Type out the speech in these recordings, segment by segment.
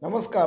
ನಮಸ್ಕಾರ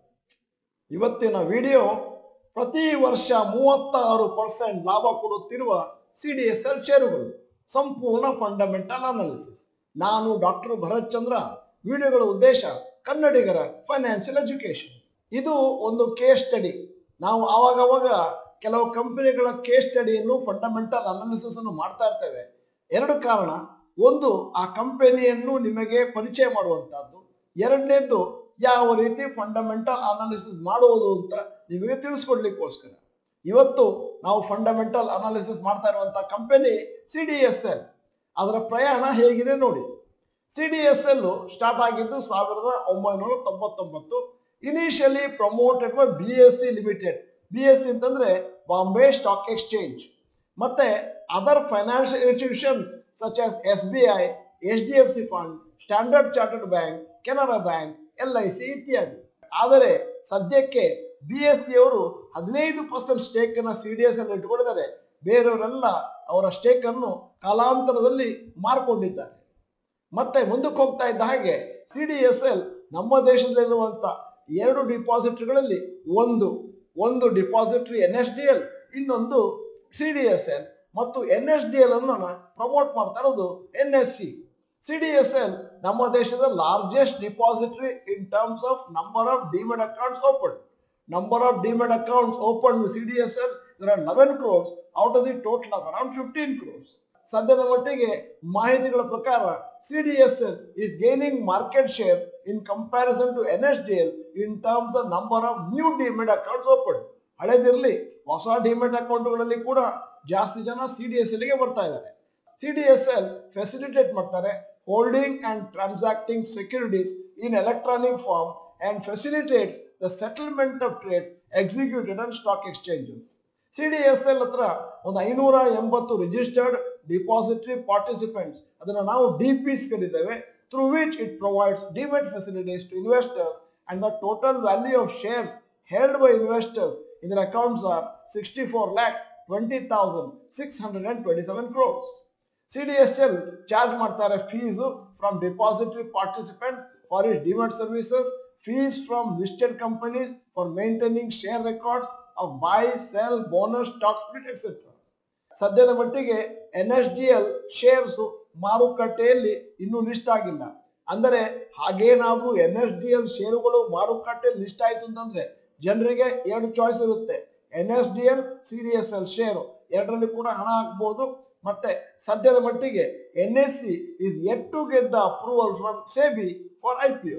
ಇವತ್ತಿನ ವಿಡಿಯೋ ಪ್ರತಿ ವರ್ಷ ಮೂವತ್ತಾರು ಪರ್ಸೆಂಟ್ ಲಾಭ ಕೊಡುತ್ತಿರುವ ಸಿ ಡಿ ಎಸ್ ಎಲ್ ಷೇರುಗಳು ಸಂಪೂರ್ಣ ಫಂಡಮೆಂಟಲ್ ಅನಾಲಿಸಿಸ್ ನಾನು ಡಾಕ್ಟರ್ ಭರತ್ ಚಂದ್ರ ವಿಡಿಯೋಗಳ ಉದ್ದೇಶ ಕನ್ನಡಿಗರ ಫೈನಾನ್ಷಿಯಲ್ ಎಜುಕೇಶನ್ ಇದು ಒಂದು ಕೇಸ್ ಸ್ಟಡಿ ನಾವು ಆವಾಗವಾಗ ಕೆಲವು ಕಂಪನಿಗಳ ಕೇಸ್ ಸ್ಟಡಿಯನ್ನು ಫಂಡಮೆಂಟಲ್ ಅನಾಲಿಸಿಸ್ ಅನ್ನು ಮಾಡ್ತಾ ಇರ್ತೇವೆ ಎರಡು ಕಾರಣ ಒಂದು ಆ ಕಂಪನಿಯನ್ನು ನಿಮಗೆ ಪರಿಚಯ ಮಾಡುವಂತಹದ್ದು ಎರಡನೇದ್ದು ಯಾವ ರೀತಿ ಫಂಡಮೆಂಟಲ್ ಅನಾಲಿಸಿಸ್ ಮಾಡುವುದು ಅಂತ ನಿಮಗೆ ತಿಳಿಸ್ಕೊಡ್ಲಿಕ್ಕೋಸ್ಕರ ಇವತ್ತು ನಾವು ಫಂಡಮೆಂಟಲ್ ಅನಾಲಿಸಿಸ್ ಮಾಡ್ತಾ ಇರುವಂತಹ company C D S L ಅದರ ಪ್ರಯಾಣ ಹೇಗಿದೆ ನೋಡಿ ಸಿ ಡಿ ಎಸ್ ಎಲ್ ಸ್ಟಾರ್ಟ್ ಆಗಿದ್ದು ಸಾವಿರದ ಒಂಬೈನೂರ ತೊಂಬತ್ತೊಂಬತ್ತು initially promoted by B S C limited B S C ಅಂತಂದ್ರೆ ಬಾಂಬೆ ಸ್ಟಾಕ್ ಎಕ್ಸ್ಚೇಂಜ್ ಮತ್ತೆ other financial institutions such as S B I H D F C fund standard chartered bank Canara bank L I C ಇತ್ಯಾದಿ ಆದರೆ ಸದ್ಯಕ್ಕೆ B S C ಅವರು ಹದಿನೈದು percent stake ಅನ್ನ C D S ಅಲ್ಲಿ ಇಟ್ಕೊಂಡಿದ್ದಾರೆ ಬೇರೆಯವರೆಲ್ಲ ಅವರ ಸ್ಟೇಕ್ ಅನ್ನು ಕಾಲಾಂತರದಲ್ಲಿ ಮಾರ್ಕೊಂಡಿದ್ದಾರೆ ಮತ್ತೆ ಮುಂದಕ್ಕೆ ಹೋಗ್ತಾ ಇದ್ದ ಹಾಗೆ ಸಿ ಡಿ ಎಸ್ ಎಲ್ ನಮ್ಮ ದೇಶದಲ್ಲಿರುವಂತ ಎರಡು ಡಿಪಾಸಿಟ್ಗಳಲ್ಲಿ ಒಂದು ಒಂದು depository N S D L ಇನ್ನೊಂದು ಸಿ ಡಿ ಎಸ್ ಎಲ್ ಮತ್ತು ಎನ್ ಎಸ್ ಡಿ ಎಲ್ ಅನ್ನು ಪ್ರಮೋಟ್ ಮಾಡ್ತಾ ಇರೋದು N S C C D S L ನಮ್ಮ ದೇಶದ largest depository in terms of number of demat accounts open number of demat accounts open C D S L there are eleven crores out of the total of around fifteen crores ಸದ್ಯದ ಮಟ್ಟಿಗೆ ಮಾಹಿತಿಗಳ ಪ್ರಕಾರ C D S L is gaining market share in comparison to N S D L in terms of number of new demat accounts open ಹಳೆದಿರಲಿ ಹೊಸ demat ಅಕೌಂಟ್ಗಳಲ್ಲಿ ಕೂಡ ಜಾಸ್ತಿ ಜನ C D S ಎಲ್ಗೆ ಬರ್ತಾ ಇದ್ದಾರೆ C D S L facilitate ಮಾಡ್ತಾರೆ holding and transacting securities in electronic form and facilitates the settlement of trades executed and stock exchanges C D S L ಹತ್ರ ಒಂದು ಐನೂರ ಎಂಬತ್ತು ರಿಜಿಸ್ಟರ್ಡ್ ಡಿಪಾಸಿಟರಿ ಪಾರ್ಟಿಸಿಪೆಂಟ್ಸ್ ಅದನ್ನು ನಾವು ಡಿ ಪಿಸ್ ಕರೀತೇವೆ through which it provides demat facilities to investors and the total value of shares held by investors in their accounts are 64 lakhs 20,627 crores. CDSL charge ಮಾಡ್ತಾರೆ fees from depository participant for is demat services fees from listed companies for maintaining share records of buy sell bonus stock split etcetera ಸದ್ಯದ ಮಟ್ಟಿಗೆ N S D L shares ಮಾರುಕಟ್ಟೆಯಲ್ಲಿ ಇನ್ನೂ list ಆಗಿಲ್ಲ ಅಂದರೆ ಹಾಗೇನಾದ್ರೂ N S D L ಷೇರುಗಳು ಮಾರುಕಟ್ಟೆಯಲ್ಲಿ list ಆಯ್ತು ಅಂತಂದ್ರೆ ಜನರಿಗೆ ಎರಡು ಚಾಯ್ಸ್ ಇರುತ್ತೆ N S D L C D S L share ಎರಡರಲ್ಲಿ ಕೂಡ ಹಣ ಹಾಕ್ಬೋದು ಮತ್ತೆ ಸದ್ಯದ ಮಟ್ಟಿಗೆ N S C is yet to get the approval from SEBI for I P O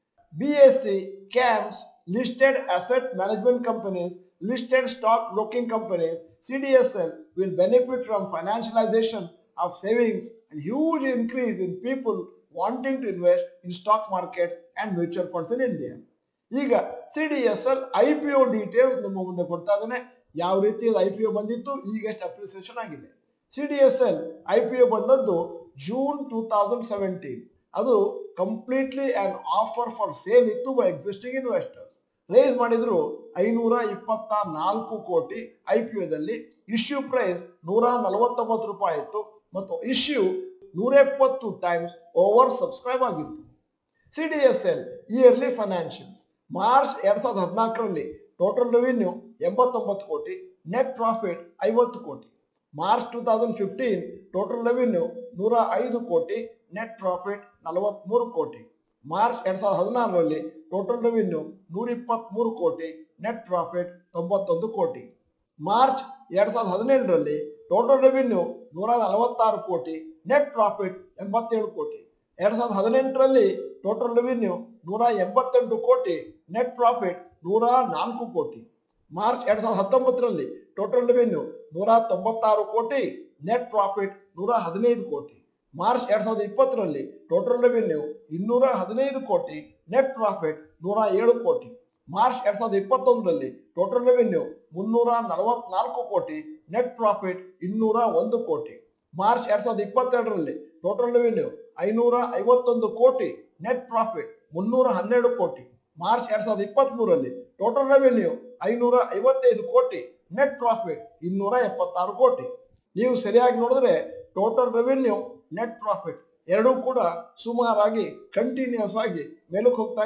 B S C CAMS listed asset management companies listed stock broking companies, CDSL, will benefit from financialization of savings and huge increase in people wanting to invest in stock market and mutual funds in India. ಈಗ C D S L I P O details ನಿಮ್ಮ ಮುಂದೆ ಕೊಡ್ತಾ ಇದ್ದಾನೆ ಯಾವ ರೀತಿ I P ಒ ಬಂದಿತ್ತು ಈಗ ಎಷ್ಟು ಅಪ್ರಿಸಿಯೇಷನ್ ಆಗಿದೆ C D S L I P O ಬಂದದ್ದು ಜೂನ್ ಟೂ ತೌಸಂಡ್ ಸೆವೆಂಟೀನ್ ಅದು completely an offer for sale ಇತ್ತು ಬೈ ಎಕ್ಸಿಸ್ಟಿಂಗ್ ಇನ್ವೆಸ್ಟರ್ಸ್ ರೇಸ್ ಮಾಡಿದ್ರು ಐನೂರ ಇಪ್ಪತ್ತ ನಾಲ್ಕು ಕೋಟಿ ಐ ಪಿ ಒದಲ್ಲಿ ಇಶ್ಯೂ ಪ್ರೈಸ್ ನೂರ ನಲವತ್ತೊಂಬತ್ತು ರೂಪಾಯಿ ಇತ್ತು ಮತ್ತು ಇಶ್ಯೂ ನೂರ ಎಪ್ಪತ್ತು ಟೈಮ್ಸ್ ಓವರ್ ಸಬ್ಸ್ಕ್ರೈಬ್ ಆಗಿತ್ತು C D S L yearly financials March ಎರಡ್ ಸಾವಿರದ ಹದಿನಾಲ್ಕರಲ್ಲಿ ಟೋಟಲ್ ರೆವಿನ್ಯೂ ಎಂಬತ್ತೊಂಬತ್ತು ಕೋಟಿ ನೆಟ್ ಪ್ರಾಫಿಟ್ ಐವತ್ತು ಕೋಟಿ March two thousand fifteen total revenue ನೂರ ಐದು ಕೋಟಿ ನೆಟ್ ಪ್ರಾಫಿಟ್ ನಲವತ್ಮೂರು ಕೋಟಿ ಮಾರ್ಚ್ ಎರಡ್ ಸಾವಿರದ ಹದಿನಾರರಲ್ಲಿ ಟೋಟಲ್ ರೆವಿನ್ಯೂ ನೂರ ಇಪ್ಪತ್ಮೂರು ಕೋಟಿ ನೆಟ್ ಪ್ರಾಫಿಟ್ ತೊಂಬತ್ತೊಂದು ಕೋಟಿ ಮಾರ್ಚ್ ಎರಡ್ ಸಾವಿರದ ಹದಿನೇಳರಲ್ಲಿ ಟೋಟಲ್ ರೆವಿನ್ಯೂ ನೂರ ನಲವತ್ತಾರು ಕೋಟಿ ನೆಟ್ ಪ್ರಾಫಿಟ್ ಎಂಬತ್ತೇಳು ಕೋಟಿ ಎರಡ್ ಸಾವಿರದ ಹದಿನೆಂಟರಲ್ಲಿ ಟೋಟಲ್ ರೆವಿನ್ಯೂ ನೂರ ಎಂಬತ್ತೆಂಟು ಕೋಟಿ ನೆಟ್ ಪ್ರಾಫಿಟ್ ನೂರ ನಾಲ್ಕು ಕೋಟಿ ಮಾರ್ಚ್ ಎರಡ್ ಸಾವಿರದ ಹತ್ತೊಂಬತ್ತರಲ್ಲಿ ಟೋಟಲ್ ರೆವಿನ್ಯೂ ನೂರ ತೊಂಬತ್ತಾರು ಕೋಟಿ ನೆಟ್ ಪ್ರಾಫಿಟ್ ನೂರ ಹದಿನೈದು ಕೋಟಿ ಮಾರ್ಚ್ ಎರಡ್ ಸಾವಿರದ ಇಪ್ಪತ್ತರಲ್ಲಿ ಟೋಟಲ್ ರೆವಿನ್ಯೂ ಇನ್ನೂರ ಹದಿನೈದು ಕೋಟಿ ನೆಟ್ ಪ್ರಾಫಿಟ್ ನೂರ ಏಳು ಕೋಟಿ ಮಾರ್ಚ್ ಎರಡ್ ಸಾವಿರದ ಇಪ್ಪತ್ತೊಂದರಲ್ಲಿ ಟೋಟಲ್ ರೆವಿನ್ಯೂ ಮುನ್ನೂರ ನಲವತ್ನಾಲ್ಕು ಕೋಟಿ ನೆಟ್ ಪ್ರಾಫಿಟ್ ಇನ್ನೂರ ಒಂದು ಕೋಟಿ ಮಾರ್ಚ್ ಎರಡ್ ಸಾವಿರದ ಇಪ್ಪತ್ತೆರಡರಲ್ಲಿ ಟೋಟಲ್ ರೆವಿನ್ಯೂ ಐನೂರ ಐವತ್ತೊಂದು ಕೋಟಿ ನೆಟ್ ಪ್ರಾಫಿಟ್ ಮುನ್ನೂರ ಹನ್ನೆರಡು ಕೋಟಿ ಮಾರ್ಚ್ ಎರಡ್ ಸಾವಿರದ ಇಪ್ಪತ್ತ್ ಮೂರರಲ್ಲಿ ಟೋಟಲ್ ರೆವಿನ್ಯೂ ಐನೂರ ಐವತ್ತೈದು ಕೋಟಿ ನೆಟ್ ಪ್ರಾಫಿಟ್ ಇನ್ನೂರ ಎಪ್ಪತ್ತಾರು ಕೋಟಿ ನೀವು ಸರಿಯಾಗಿ ನೋಡಿದ್ರೆ ಟೋಟಲ್ ರೆವಿನ್ಯೂ ನೆಟ್ ಪ್ರಾಫಿಟ್ ಎರಡೂ ಕೂಡ ಸುಮಾರಾಗಿ ಕಂಟಿನ್ಯೂಸ್ ಆಗಿ ಮೇಲಕ್ಕೆ ಹೋಗ್ತಾ ಇದೆ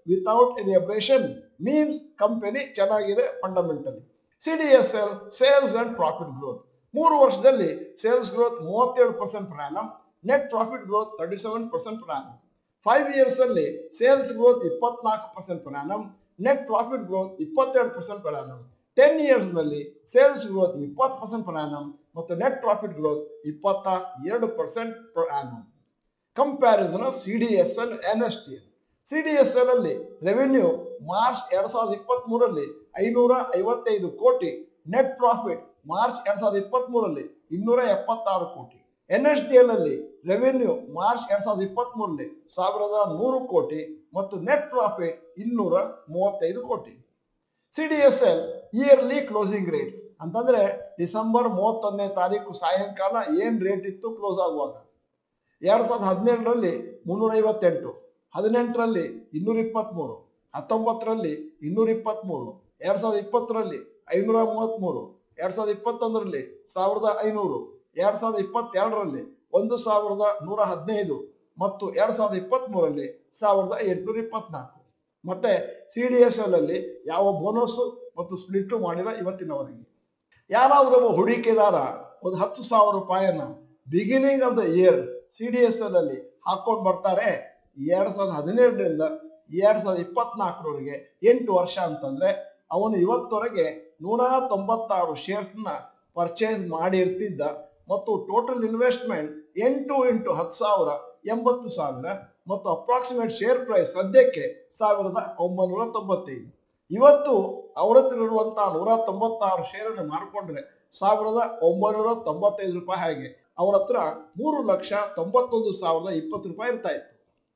without any aberration means company ಚೆನ್ನಾಗಿದೆ fundamentally C D S L sales and profit growth ಮೂರು ವರ್ಷದಲ್ಲಿ ಸೇಲ್ಸ್ ಗ್ರೋತ್ ಮೂವತ್ತೇಳು percent per annum net profit growth thirty seven percent per annum five years ಅಲ್ಲಿ ಸೇಲ್ಸ್ ಗ್ರೋತ್ ಇಪ್ಪತ್ನಾಲ್ಕು percent per annum net profit growth ಇಪ್ಪತ್ತೆರಡು percent per annum ten years ನಲ್ಲಿ sales growth ಇಪ್ಪತ್ತು percent per annum ಮತ್ತು net profit growth ಇಪ್ಪತ್ತ ಎರಡು percent per annum comparison of C D S L N S T L C D S L ಅಲ್ಲಿ revenue March ಎರಡ್ ಸಾವಿರದ ಇಪ್ಪತ್ತ್ ಮೂರರಲ್ಲಿ ಐನೂರ ಐವತ್ತೈದು ಕೋಟಿ ನೆಟ್ ಪ್ರಾಫಿಟ್ ಮಾರ್ಚ್ ಎರಡ್ ಸಾವಿರದ ಇಪ್ಪತ್ತ್ ಮೂರರಲ್ಲಿ ಇನ್ನೂರ ಎಪ್ಪತ್ತಾರು ಕೋಟಿ ಎನ್ ಎಸ್ ಡಿ ಎಲ್ ಅಲ್ಲಿ ರೆವೆನ್ಯೂ ಮಾರ್ಚ್ ಎರಡ್ ಸಾವಿರದ ಇಪ್ಪತ್ತ್ ಮೂರರಲ್ಲಿ ಸಾವಿರದ ನೂರು ಕೋಟಿ ಮತ್ತು ನೆಟ್ ಪ್ರಾಫಿಟ್ ಇನ್ನೂರ ಮೂವತ್ತೈದು ಕೋಟಿ C D S L yearly closing rates ಅಂತಂದ್ರೆ ಡಿಸೆಂಬರ್ ಮೂವತ್ತೊಂದನೇ ತಾರೀಕು ಸಾಯಂಕಾಲ ಏನ್ ರೇಟ್ ಇತ್ತು ಕ್ಲೋಸ್ ಆಗುವಾಗ ಎರಡ್ ಸಾವಿರದ ಹದಿನೇಳರಲ್ಲಿ ಮುನ್ನೂರ ಐವತ್ತೆಂಟು ಹದಿನೆಂಟರಲ್ಲಿ ಇನ್ನೂರ ಇಪ್ಪತ್ತ್ಮೂರು ಹತ್ತೊಂಬತ್ತರಲ್ಲಿ ಇನ್ನೂರ ಇಪ್ಪತ್ತ್ಮೂರು ಎರಡ್ ಸಾವಿರದ ಇಪ್ಪತ್ತರಲ್ಲಿ ಐನೂರ ಮೂವತ್ತ್ಮೂರು ಎರಡ್ ಸಾವಿರದ ಇಪ್ಪತ್ತೊಂದರಲ್ಲಿ ಸಾವಿರದ ಐನೂರು ಎರಡ್ ಸಾವಿರದ ಇಪ್ಪತ್ತೆರಡರಲ್ಲಿ ಒಂದು ಸಾವಿರದ ನೂರ ಹದಿನೈದು ಮತ್ತು ಎರಡ್ ಸಾವಿರದ ಇಪ್ಪತ್ತ್ಮೂರರಲ್ಲಿ ಸಾವಿರದ ಎಂಟುನೂರ ಇಪ್ಪತ್ನಾಲ್ಕು ಮತ್ತೆ ಸಿ ಡಿ ಎಸ್ ಎಲ್ ಅಲ್ಲಿ ಯಾವ ಬೋನಸ್ ಮತ್ತು ಸ್ಪ್ಲಿಟ್ ಮಾಡಿಲ್ಲ ಇವತ್ತಿನವರೆಗೆ ಯಾರಾದ್ರೂ ಒಬ್ಬ ಹೂಡಿಕೆದಾರ ಒಂದು ಹತ್ತು ಸಾವಿರ ರೂಪಾಯಿಯನ್ನ beginning of the year C D S L ಅಲ್ಲಿ ಹಾಕೊಂಡು ಬರ್ತಾರೆ ಎರಡ್ ಸಾವಿರದ ಹದಿನೇಳರಿಂದ ಎರಡ್ ಸಾವಿರದ ಇಪ್ಪತ್ನಾಲ್ಕರವರೆಗೆ ಎಂಟು ವರ್ಷ ಅಂತಂದ್ರೆ ಅವನು ಇವತ್ತವರೆಗೆ ನೂರ ತೊಂಬತ್ತಾರು ಶೇರ್ಸ್ನ ಪರ್ಚೇಸ್ ಮಾಡಿರ್ತಿದ್ದ ಮತ್ತು ಟೋಟಲ್ ಇನ್ವೆಸ್ಟ್ಮೆಂಟ್ ಎಂಟು ಇಂಟು ಹತ್ತು ಸಾವಿರ ಎಂಬತ್ತು ಸಾವಿರ ಮತ್ತು ಅಪ್ರಾಕ್ಸಿಮೇಟ್ ಶೇರ್ ಪ್ರೈಸ್ ಸದ್ಯಕ್ಕೆ ಸಾವಿರದ ಒಂಬೈನೂರ ತೊಂಬತ್ತೈದು ಇವತ್ತು ಅವ್ರ ಹತ್ರ ಇರುವಂತಹ ನೂರ ತೊಂಬತ್ತಾರು ಶೇರನ್ನು ಮಾರ್ಕೊಂಡ್ರೆ ಸಾವಿರದ ಒಂಬೈನೂರ ತೊಂಬತ್ತೈದು ರೂಪಾಯಿ ಹಾಗೆ ಅವ್ರ ಹತ್ರ ಮೂರು ಲಕ್ಷ ತೊಂಬತ್ತೊಂದು ಸಾವಿರದ ಇಪ್ಪತ್ತು ರೂಪಾಯಿ ಇರ್ತಾ ಇತ್ತು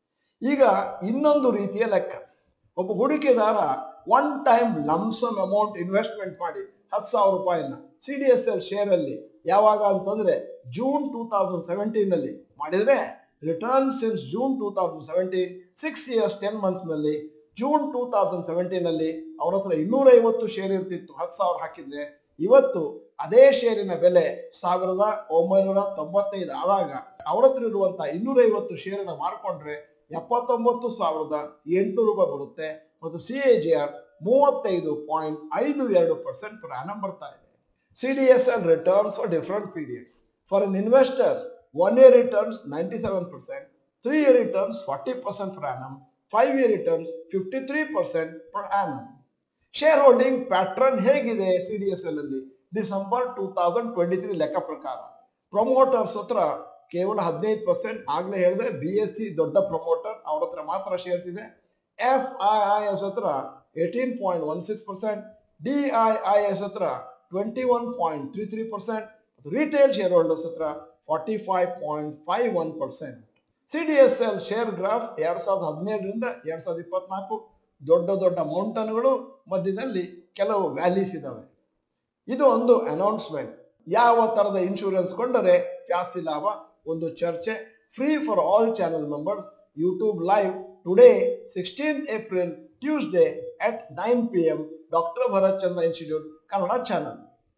ಈಗ ಇನ್ನೊಂದು ರೀತಿಯ ಲೆಕ್ಕ ಒಬ್ಬ ಹೂಡಿಕೆದಾರ one time lump sum amount investment ಮಾಡಿ ಹತ್ತು ಸಾವಿರ ರೂಪಾಯಿನ C D S L share ಅಲ್ಲಿ ಯಾವಾಗ ಅಂತಂದ್ರೆ ಜೂನ್ ಟೂ ತೌಸಂಡ್ ಸೆವೆಂಟೀನ್ ನಲ್ಲಿ ಮಾಡಿದ್ರೆ return since June two thousand seventeen six years ten months ನಲ್ಲಿ ಜೂನ್ ಟೂ ತೌಸಂಡ್ ಸೆವೆಂಟೀನ್ ಅಲ್ಲಿ ಅವ್ರ ಹತ್ರ ಇನ್ನೂರ ಐವತ್ತು ಶೇರ್ ಇರ್ತಿತ್ತು ಹತ್ತು ಸಾವಿರ ಹಾಕಿದ್ರೆ ಇವತ್ತು ಅದೇ ಶೇರಿನ ಬೆಲೆ ಸಾವಿರದ ಒಂಬೈನೂರ ತೊಂಬತ್ತೈದು ಆದಾಗ ಅವ್ರ ಹತ್ರ ಇರುವಂತಹ ಇನ್ನೂರ ಐವತ್ತು ಶೇರನ್ನ ಮಾರ್ಕೊಂಡ್ರೆ ಎಪ್ಪತ್ತೊಂಬತ್ತು ಸಾವಿರದ ಎಂಟು ರೂಪಾಯಿ ಬರುತ್ತೆ ಮತ್ತು ಸಿ ಎ ಜಿ ಆರ್ ಮೂವತ್ತೈದು ಪಾಯಿಂಟ್ ಐದು ಎರಡು ಪರ್ಸೆಂಟ್ ಪ್ರಯಾಣ ಬರ್ತಾ ಇದೆ C D S L returns for different periods for an investors one year returns ninety seven percent three year returns forty percent per annum, five year returns fifty three percent per annum. Share holding pattern ಹೇಗಿದೆ C D S L ಅಲ್ಲಿ December two thousand twenty three ಲೆಕ್ಕ ಪ್ರಕಾರ promoters ಹತ್ರ ಕೇವಲ ಹದಿನೈದು percent ಆಗ್ಲೇ ಹೇಳಿದ್ರೆ B S C ದೊಡ್ಡ ಪ್ರಮೋಟರ್ ಅವ್ರ ಹತ್ರ ಮಾತ್ರ ಶೇರ್ಸ್ ಇದೆ ಎಫ್ ಐ ಐ ಎಸ್ ಹತ್ರ eighteen point one six percent D I I S ಹತ್ರ twenty one point three three percent retail share holders ಹತ್ರ forty five point five one percent C D S L share graph ಎರಡ್ ಸಾವಿರದ ಹದಿನೇಳರಿಂದ ಎರಡ್ ಸಾವಿರದ ಇಪ್ಪತ್ನಾಲ್ಕು ದೊಡ್ಡ ದೊಡ್ಡ ಮೌಂಟನ್ಗಳು ಮಧ್ಯದಲ್ಲಿ ಕೆಲವು ವ್ಯಾಲೀಸ್ ಇದಾವೆ ಇದು ಒಂದು ಅನೌನ್ಸ್ಮೆಂಟ್ ಯಾವ ತರದ ಇನ್ಶೂರೆನ್ಸ್ ಕೊಂಡರೆ ಜಾಸ್ತಿ ಲಾಭ ಒಂದು ಚರ್ಚೆ free for all channel members YouTube live today sixteen April Tuesday at nine P M doctor Bharath Chandra institute Kannada channel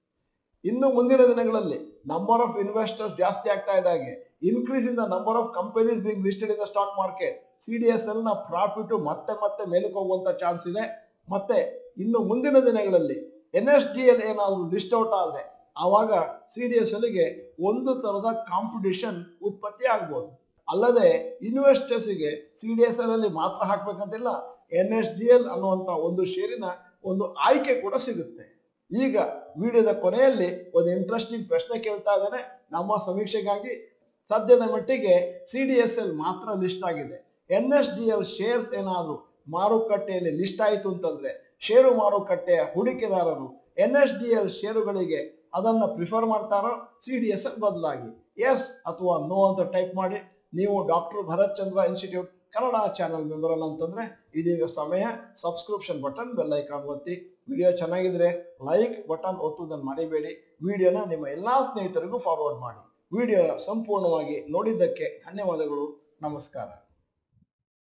ಇನ್ನು ಮುಂದಿನ ದಿನಗಳಲ್ಲಿ ನಂಬರ್ ಆಫ್ ಇನ್ವೆಸ್ಟರ್ಸ್ ಜಾಸ್ತಿ ಆಗ್ತಾ ಇದ್ದಾಗೆ increase in the number of companies being listed in the stock market C D S L ನ profit ಮತ್ತೆ ಮತ್ತೆ ಮೇಲಕ್ಕೆ ಹೋಗುವಂತ ಚಾನ್ಸ್ ಇದೆ ಮತ್ತೆ ಇನ್ನು ಮುಂದಿನ ದಿನಗಳಲ್ಲಿ ಎನ್ ಎಸ್ ಡಿ ಎಲ್ ಏನಾದ್ರು ಲಿಸ್ಟ್ ಔಟ್ ಆದ್ರೆ ಆವಾಗ ಸಿ ಡಿ ಎಸ್ ಎಲ್ಗೆ ಒಂದು ತರದ ಕಾಂಪಿಟಿಷನ್ ಉತ್ಪತ್ತಿ ಆಗ್ಬೋದು ಅಲ್ಲದೆ ಇನ್ವೆಸ್ಟರ್ಸ್ಗೆ ಸಿ ಡಿ ಎಸ್ ಎಲ್ ಅಲ್ಲಿ ಮಾತ್ರ ಹಾಕ್ಬೇಕಂತಿಲ್ಲ ಎನ್ ಎಸ್ ಡಿ ಎಲ್ ಅನ್ನುವಂತ ಒಂದು ಷೇರಿನ ಒಂದು ಆಯ್ಕೆ ಕೂಡ ಸಿಗುತ್ತೆ ಈಗ ವಿಡಿಯೋದ ಕೊನೆಯಲ್ಲಿ ಒಂದು ಇಂಟ್ರೆಸ್ಟಿಂಗ್ ಪ್ರಶ್ನೆ ಕೇಳ್ತಾ ಇದ್ದೇನೆ ನಮ್ಮ ಸಮೀಕ್ಷೆಗಾಗಿ ಸದ್ಯದ ಮಟ್ಟಿಗೆ ಸಿ ಡಿ ಎಸ್ ಎಲ್ ಮಾತ್ರ ಲಿಸ್ಟ್ ಆಗಿದೆ N S D L shares ಏನಾದ್ರು ಮಾರುಕಟ್ಟೆಯಲ್ಲಿ ಲಿಸ್ಟ್ ಆಯಿತು ಅಂತಂದ್ರೆ ಷೇರು ಮಾರುಕಟ್ಟೆಯ ಹೂಡಿಕೆದಾರರು ಎನ್ ಎಸ್ ಡಿ ಎಲ್ ಷೇರುಗಳಿಗೆ ಅದನ್ನ ಪ್ರಿಫರ್ ಮಾಡ್ತಾರೋ ಸಿ ಡಿ ಎಸ್ ಎಲ್ ಬದಲಾಗಿ ಎಸ್ ಅಥವಾ ನೋ ಅಂತ ಟೈಪ್ ಮಾಡಿ ನೀವು doctor Bharath Chandra institute Kannada channel member ಅಲ್ಲ ಅಂತಂದ್ರೆ ಇದೀಗ ಸಮಯ ಸಬ್ಸ್ಕ್ರಿಪ್ಷನ್ ಬಟನ್ ಬೆಲ್ ಐಕಾನ್ ಒತ್ತಿ ವಿಡಿಯೋ ಚೆನ್ನಾಗಿದ್ರೆ ಲೈಕ್ ಬಟನ್ ಒತ್ತುವುದನ್ನು ಮರಿಬೇಡಿ ವಿಡಿಯೋನ ನಿಮ್ಮ ಎಲ್ಲಾ ಸ್ನೇಹಿತರಿಗೂ ಫಾರ್ವರ್ಡ್ ಮಾಡಿ ವಿಡಿಯೋ ಸಂಪೂರ್ಣವಾಗಿ ನೋಡಿದ್ದಕ್ಕೆ ಧನ್ಯವಾದಗಳು ನಮಸ್ಕಾರ